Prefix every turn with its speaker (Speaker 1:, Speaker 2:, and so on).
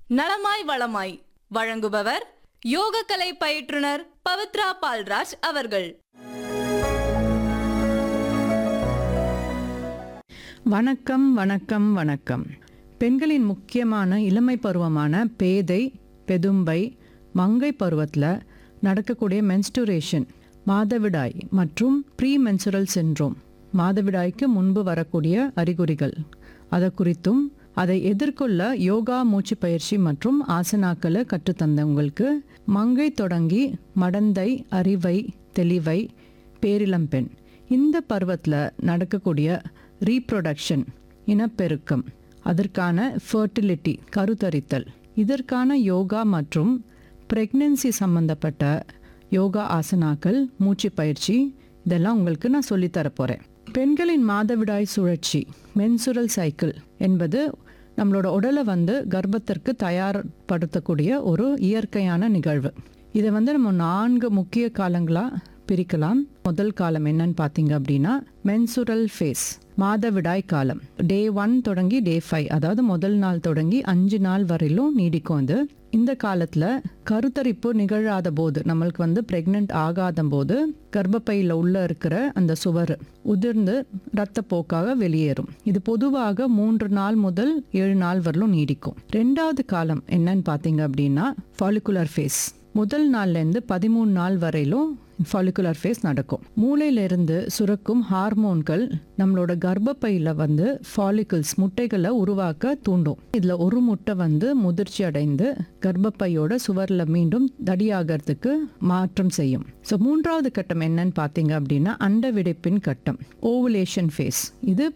Speaker 1: நலமாய் வளமாய் வழங்குபவர் யோகக்கலை பயிற்றுனர் பவித்ரா பால்ராஜ் அவர்கள்
Speaker 2: வணக்கம் வணக்கம் வணக்கம் பெண்களின் முக்கியமான இளமை பருவமான பேதை பெதும்பை மங்கை பருவத்தில் நடக்கக்கூடிய மென்ஸ்டுரேஷன் மாதவிடாய் மற்றும் ப்ரீ மென்சுரல் சின்ரோம் மாதவிடாய்க்கு முன்பு வரக்கூடிய அறிகுறிகள் அதை குறித்தும் அதை எதிர்கொள்ள யோகா மூச்சு பயிற்சி மற்றும் ஆசனாக்களை கற்றுத்தந்தவங்களுக்கு மங்கை தொடங்கி மடந்தை அறிவை தெளிவை பேரிளம்பெண் இந்த பருவத்தில் நடக்கக்கூடிய ரீப்ரொடக்ஷன் இனப்பெருக்கம் அதற்கான ஃபர்டிலிட்டி கருத்தரித்தல் இதற்கான யோகா மற்றும் பிரெக்னன்சி சம்பந்தப்பட்ட யோகா ஆசனாக்கள் மூச்சு பயிற்சி இதெல்லாம் உங்களுக்கு நான் சொல்லித்தரப் போகிறேன் பெண்களின் மாதவிடாய் சுழற்சி மென்சுரல் சைக்கிள் என்பது நம்மளோட உடலை வந்து கர்ப்பத்திற்கு தயார்படுத்தக்கூடிய ஒரு இயற்கையான நிகழ்வு இதை வந்து நம்ம நான்கு முக்கிய காலங்களாக பிரிக்கலாம் முதல் காலம் என்னன்னு பார்த்தீங்க அப்படின்னா மென்சுரல் ஃபேஸ் மாதவிடாய் காலம் டே ஒன் தொடங்கி டே ஃபைவ் அதாவது முதல் நாள் தொடங்கி அஞ்சு நாள் வரையிலும் நீடிக்கும் அது இந்த காலத்தில் கருத்தரிப்பு நிகழாத போது நம்மளுக்கு வந்து பிரெக்னென்ட் ஆகாத போது கர்ப்பப்பையில் உள்ள இருக்கிற அந்த சுவர் உதிர்ந்து இரத்தப்போக்காக வெளியேறும் இது பொதுவாக மூன்று நாள் முதல் ஏழு நாள் வரலும் நீடிக்கும் ரெண்டாவது காலம் என்னன்னு பார்த்தீங்க அப்படின்னா ஃபாலிகுலர் ஃபேஸ் முதல் நாள்லேருந்து பதிமூணு நாள் வரையிலும் ஃபாலிகுலர் ஃபேஸ் நடக்கும் மூளையிலிருந்து சுரக்கும் ஹார்மோன்கள் நம்மளோட கர்ப்பப்பையில் வந்து ஃபாலிகல்ஸ் முட்டைகளை உருவாக்க தூண்டும் இதில் ஒரு முட்டை வந்து முதிர்ச்சி அடைந்து கர்ப்பப்பையோட சுவரில் மீண்டும் தடியாகிறதுக்கு மாற்றம் செய்யும் ஸோ மூன்றாவது கட்டம் என்னன்னு பார்த்தீங்க அப்படின்னா அண்டவிடைப்பின் கட்டம் ஓவுலேஷன் ஃபேஸ் இது